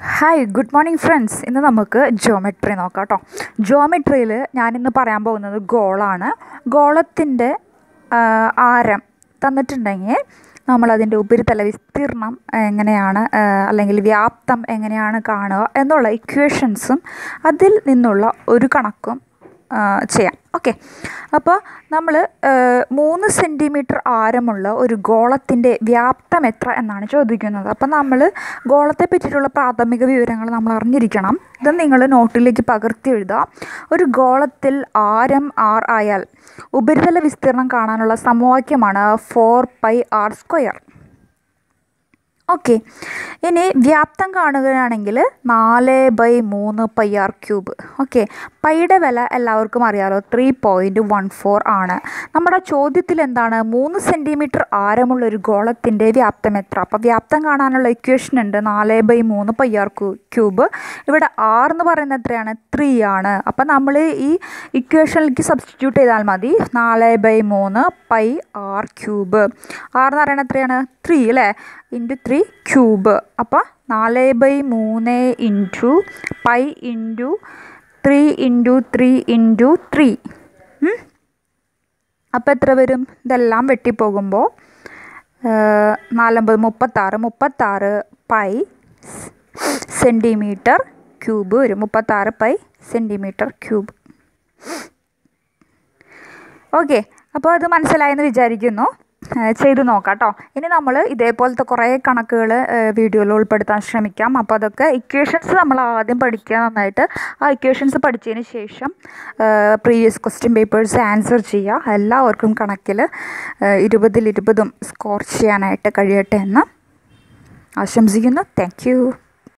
hi good morning friends ഇന്ന് നമുക്ക് geometry നോക്കാം കേട്ടോ ജോമെട്രിയിൽ ഞാനിന്ന് പറയാൻ പോകുന്നത് ഗോളാണ് ഗോളത്തിൻ്റെ ആരം തന്നിട്ടുണ്ടെങ്കിൽ നമ്മളതിൻ്റെ ഉപരിതല വിസ്തീർണം എങ്ങനെയാണ് ആ, അല്ലെങ്കിൽ വ്യാപ്തം എങ്ങനെയാണ് കാണുക എന്നുള്ള ഇക്വേഷൻസും അതിൽ നിന്നുള്ള ഒരു കണക്കും ആ, ചെയ്യാം ഓക്കെ അപ്പോൾ നമ്മൾ മൂന്ന് സെൻറ്റിമീറ്റർ ആരമുള്ള ഒരു ഗോളത്തിൻ്റെ വ്യാപ്തം എത്ര എന്നാണ് ചോദിക്കുന്നത് അപ്പോൾ നമ്മൾ ഗോളത്തെ പറ്റിയിട്ടുള്ള പ്രാഥമിക വിവരങ്ങൾ നമ്മൾ അറിഞ്ഞിരിക്കണം ഇത് നിങ്ങൾ നോട്ടിലേക്ക് പകർത്തി എഴുതുക ഒരു ഗോളത്തിൽ ആരം ആർ ആയാൽ ഉപരിതല വിസ്തീർണം കാണാനുള്ള സമവാക്യമാണ് four pi r square okay ഇനി വ്യാപ്തം കാണുകയാണെങ്കിൽ നാല് ബൈ മൂന്ന് പൈ ആർ ക്യൂബ് ഓക്കെ പൈയുടെ വില എല്ലാവർക്കും അറിയാലോ ത്രീ പോയിൻറ്റ് വൺ ഫോർ ആണ് നമ്മുടെ ചോദ്യത്തിൽ എന്താണ് മൂന്ന് സെൻറ്റിമീറ്റർ ആരമുള്ള ഒരു ഗോളത്തിൻ്റെ വ്യാപ്തം എത്ര അപ്പോൾ വ്യാപ്തം കാണാനുള്ള ഇക്വേഷൻ ഉണ്ട് നാല് ബൈ മൂന്ന് പൈ ആർ ക്യൂബ് ഇവിടെ ആർ എന്ന് പറയുന്നത് എത്രയാണ് ത്രീ ആണ് അപ്പോൾ നമ്മൾ ഈ ഇക്വേഷനിലേക്ക് സബ്സ്റ്റിറ്റ്യൂട്ട് ചെയ്താൽ മതി നാല് ബൈ മൂന്ന് പൈ ആർ ക്യൂബ് ആർ എന്ന് പറയുന്നത് എത്രയാണ് ത്രീ അല്ലേ ഇൻറ്റു ത്രീ ക്യൂബ് അപ്പോൾ നാല് ബൈ മൂന്ന് into pi into three into three into three അപ്പോൾ എത്ര വരും ഇതെല്ലാം വെട്ടിപ്പോകുമ്പോൾ നാലമ്പത് മുപ്പത്താറ് മുപ്പത്താറ് പൈ സെൻറ്റിമീറ്റർ ക്യൂബ് വരും മുപ്പത്താറ് പൈ സെൻറ്റിമീറ്റർ ക്യൂബ് ഓക്കെ അപ്പോൾ അത് മനസ്സിലായെന്ന് വിചാരിക്കുന്നു ഏഹ് ചെയ്ത് നോക്കാം കേട്ടോ ഇനി നമ്മൾ ഇതേപോലത്തെ കുറേ കണക്കുകൾ വീഡിയോയിൽ ഉൾപ്പെടുത്താൻ ശ്രമിക്കാം അപ്പോൾ അതൊക്കെ ഇക്വേഷൻസ് നമ്മൾ ആദ്യം പഠിക്കുക നന്നായിട്ട് ആ ഇക്വേഷൻസ് പഠിച്ചതിന് ശേഷം പ്രീവിയസ് ക്വസ്റ്റ്യൻ പേപ്പേഴ്സ് ആൻസർ ചെയ്യുക എല്ലാവർക്കും കണക്കിൽ ഇരുപതിൽ ഇരുപതും സ്കോർ ചെയ്യാനായിട്ട് കഴിയട്ടെ എന്ന് ആശംസിക്കുന്നു താങ്ക് യു